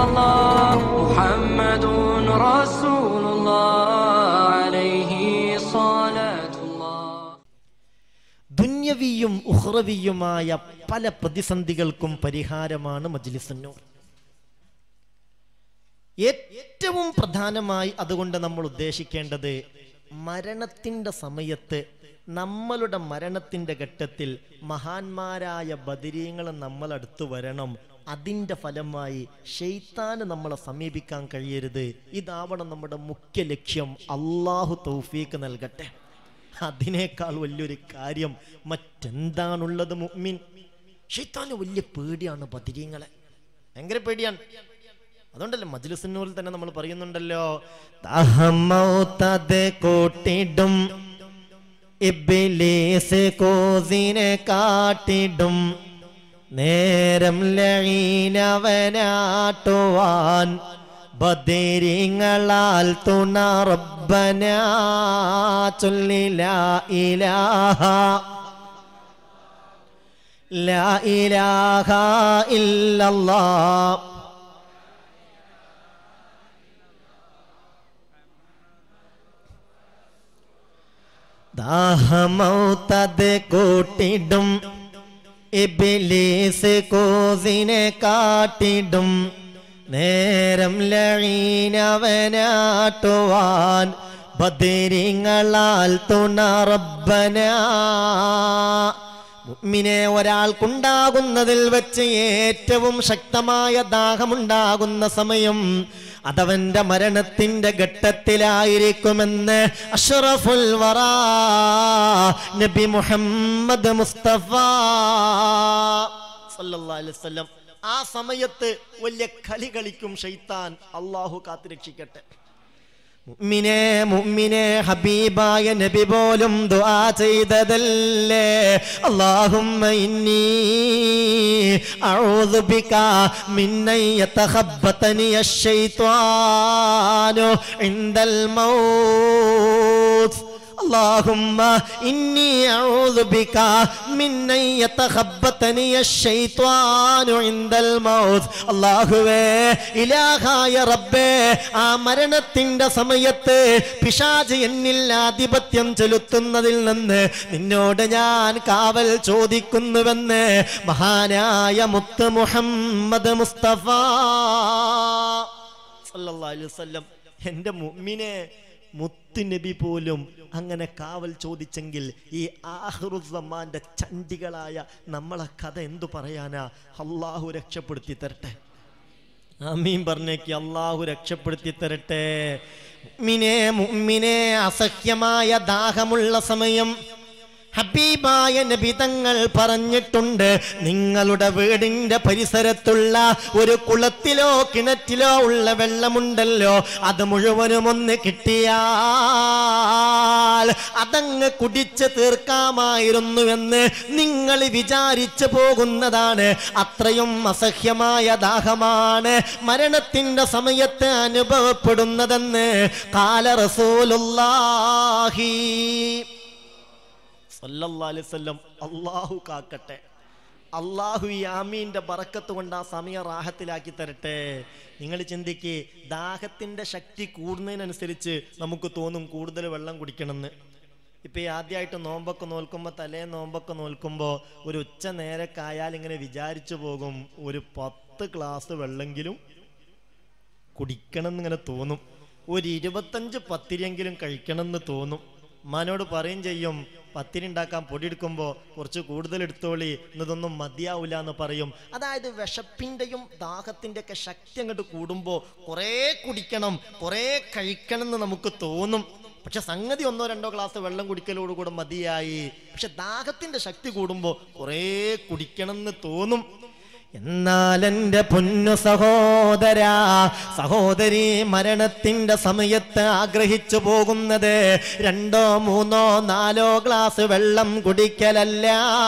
الله محمد رسول الله عليه صلاة الله ദുന്യവിയും ഉഹ്റവിയുമായ പല പ്രതിസന്ധികൾക്കും പരിഹാരമാണ് മജ്ലിസുന്നൂർ ഏറ്റവും പ്രധാനമായി അതുകൊണ്ട് നമ്മൾ ഉദ്ദേശിക്കേണ്ടത് മരണത്തിന്റെ സമയത്ത് നമ്മളുടെ മരണത്തിന്റെ ഘട്ടത്തിൽ മഹാന്മാരായ ബദിരീങ്ങൾ നമ്മൾ അടുത്ത് വരണം അതിൻ്റെ ഫലമായി ഷെയ്ത്താന് നമ്മളെ സമീപിക്കാൻ കഴിയരുത് ഇതാവണം നമ്മുടെ മുഖ്യ ലക്ഷ്യം അള്ളാഹു തൗഫീക്ക് നൽകട്ടെ അതിനേക്കാൾ വലിയൊരു കാര്യം മറ്റെന്താണുള്ളത് മുഅ്മിൻ ഷെയ്ത്താന് വലിയ പേടിയാണ് ബദിരീങ്ങളെ ഭയങ്കര പേടിയാണ് അതുകൊണ്ടല്ലേ മജ്ലിസിനൂറിൽ തന്നെ നമ്മൾ പറയുന്നുണ്ടല്ലോ ദഹമൗതത് കൂട്ടിടും ഇബ്ലീസ് കോസിനെ കാട്ടിടും നേരം ലഴീനവനാട്ടുവാൻ ബദിരിങ്ങളാൽ തുണ റബ്ബന ചൊല്ലില ഇലാഹ ലാ ഇലാഹ ഇല്ലല്ലാഹ് ദാഹമൗതത് കൂട്ടിടും ഇബിലീസ് കോസിനെ കാട്ടിടും നേരം ലഴീനവനാട്ടുവാൻ ബദിരിങ്ങളാൽ തുണ റബ്ബന മുഅ്മിനെ ഒരാൾക്കുണ്ടാകുന്നതിൽ വെച്ച് ഏറ്റവും ശക്തമായ ദാഹമുണ്ടാകുന്ന സമയം അതവന്റെ മരണത്തിന്റെ ഘട്ടത്തിലായിരിക്കുമെന്ന് അഷ്റഫുൽ വറാ നബി മുഹമ്മദ് മുസ്തഫ സല്ലല്ലാഹു അലൈഹി വസല്ലം ആ സമയത്ത് വലിയ കളി കളിക്കും ഷെയ്ത്താൻ അള്ളാഹു കാത്തുരക്ഷിക്കട്ടെ മുഅ്മിനെ മുഅ്മിനെ ഹബീബായ നബി പോലും ദുആ ചെയ്തതല്ലേ അല്ലാഹുമ്മ ഇന്നി അഊദു ബിക മിൻ യതഖബ്ബതനി അശ്ശൈത്വാനു ഇൻദൽ മൗത്ത് اللهم إني أعوذ بك من أن يتخبطني الشيطان عند الموت അള്ളാഹുവേ ഇലാഹായ റബ്ബേ ആ മരണത്തിന്റെ സമയത്ത് പിശാജ് എന്നിൽ ആധിപത്യം ചെലുത്തുന്നതിൽ നിന്ന് നിന്നോട് ഞാൻ കാവൽ ചോദിക്കുന്നുവെന്ന് മഹാനായ മുത്ത് മുഹമ്മദ് മുസ്തഫ സല്ലല്ലാഹു അലൈഹി വസല്ലം എൻ്റെ മുഅ്മിനെ മുത്ത് നബി പോലും അങ്ങനെ കാവൽ ചോദിച്ചെങ്കിൽ ഈ ആഹ്റുസമാന്റെ ചണ്ടികളായ നമ്മളെ കഥ എന്തു പറയാനാ അള്ളാഹു രക്ഷപ്പെടുത്തി തരട്ടെ ആമീൻ പറഞ്ഞേക്ക് അള്ളാഹു രക്ഷപ്പെടുത്തി തരട്ടെ മുഅ്മിനെ മുഅ്മിനെ അസഹ്യമായ ദാഹമുള്ള സമയം ഹബീബായ നബി തങ്ങൾ പറഞ്ഞിട്ടുണ്ട് നിങ്ങളുടെ വീടിന്റെ പരിസരത്തുള്ള ഒരു കുളത്തിലോ കിണറ്റിലോ ഉള്ള വെള്ളമുണ്ടല്ലോ അത് മുഴുവനും ഒന്ന് കിട്ടിയാൽ അതങ്ങ് കുടിച്ച് തീർക്കാമായിരുന്നുവെന്ന് നിങ്ങൾ വിചാരിച്ചു പോകുന്നതാണ് അത്രയും അസഹ്യമായ ദാഹമാണ് മരണത്തിന്റെ സമയത്ത് അനുഭവപ്പെടുന്നതെന്ന് കാല റസൂലുള്ളാഹി സല്ലല്ലാഹു അലൈഹി വസല്ലം അള്ളാഹു കാക്കട്ടെ അള്ളാഹു ഈ ആമീന്റെ ബറക്കത്ത് കൊണ്ട് ആ സമയം റാഹത്തിലാക്കി തരട്ടെ നിങ്ങൾ ചിന്തിക്ക് ദാഹത്തിന്റെ ശക്തി കൂടുന്നതിനനുസരിച്ച് നമുക്ക് തോന്നും കൂടുതൽ വെള്ളം കുടിക്കണമെന്ന് ഇപ്പൊ ഈ ആദ്യമായിട്ട് നോമ്പൊക്കെ നോൽക്കുമ്പോൾ തലേ നോമ്പൊക്കെ നോൽക്കുമ്പോൾ ഒരു ഉച്ച നേരക്കായാൽ ഇങ്ങനെ വിചാരിച്ചു പോകും ഒരു പത്ത് ഗ്ലാസ് വെള്ളമെങ്കിലും കുടിക്കണം എന്നിങ്ങനെ തോന്നും ഒരു ഇരുപത്തഞ്ച് പത്തിരിയെങ്കിലും കഴിക്കണം എന്ന് തോന്നും ഉമ്മാനോട് പറയും ചെയ്യും പത്തിരി ഉണ്ടാക്കാൻ പൊടി എടുക്കുമ്പോൾ കുറച്ച് കൂടുതൽ എടുത്തോളി എന്നതൊന്നും മതിയാവില്ല എന്ന് പറയും അതായത് വിശപ്പിൻ്റെയും ദാഹത്തിൻ്റെ ഒക്കെ ശക്തി അങ്ങോട്ട് കൂടുമ്പോൾ കുറേ കുടിക്കണം കുറേ കഴിക്കണം എന്ന് നമുക്ക് തോന്നും പക്ഷെ സംഗതി ഒന്നോ രണ്ടോ ഗ്ലാസ് വെള്ളം കുടിക്കലോടുകൂടെ മതിയായി പക്ഷെ ദാഹത്തിന്റെ ശക്തി കൂടുമ്പോൾ കുറേ കുടിക്കണം എന്ന് തോന്നും എന്നാൽ എൻ്റെ പൊന്നു സഹോദര സഹോദരി മരണത്തിന്റെ സമയത്ത് ആഗ്രഹിച്ചു പോകുന്നത് രണ്ടോ മൂന്നോ നാലോ ഗ്ലാസ് വെള്ളം കുടിക്കലല്ല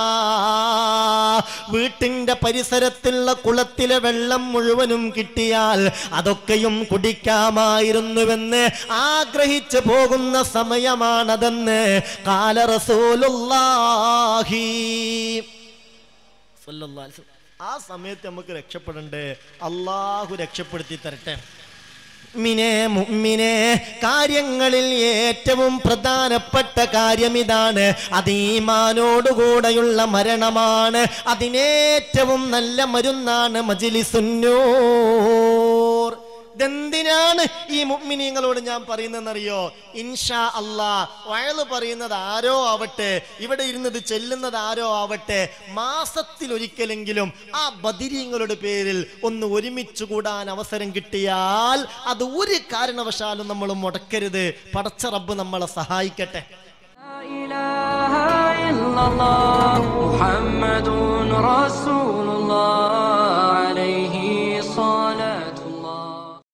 വീട്ടിന്റെ പരിസരത്തുള്ള കുളത്തിലെ വെള്ളം മുഴുവനും കിട്ടിയാൽ അതൊക്കെയും കുടിക്കാമായിരുന്നുവെന്ന് ആഗ്രഹിച്ചു പോകുന്ന സമയമാണതെന്ന് കാല റസൂലുള്ളാഹി സല്ലല്ലാഹു അലൈഹി വസല്ലം. ആ സമയത്ത് നമുക്ക് രക്ഷപ്പെടണ്ടേ അള്ളാഹു രക്ഷപ്പെടുത്തി തരട്ടെ മിനെ മുമ്മിനെ കാര്യങ്ങളിൽ ഏറ്റവും പ്രധാനപ്പെട്ട കാര്യം ഇതാണ് അത് ഈമാനോടുകൂടെയുള്ള മരണമാണ് അതിനേറ്റവും നല്ല മരുന്നാണ് മജിലിസുന്നൂർ ഇതെന്തിനാണ് ഈ മുഗ്മിനീങ്ങളോട് ഞാൻ പറയുന്നതെന്നറിയോ ഇൻഷാ അല്ലാ വയല് പറയുന്നത് ആരോ ആവട്ടെ ഇവിടെ ഇരുന്നത് ചെല്ലുന്നത് ആരോ ആവട്ടെ മാസത്തിൽ ഒരിക്കലെങ്കിലും ആ ബദിരീങ്ങളുടെ പേരിൽ ഒന്ന് ഒരുമിച്ച് കൂടാൻ അവസരം കിട്ടിയാൽ അത് ഒരു കാരണവശാലും നമ്മൾ മുടക്കരുത് പടച്ച റബ്ബ് നമ്മളെ സഹായിക്കട്ടെ لا إله إلا الله محمد رسول الله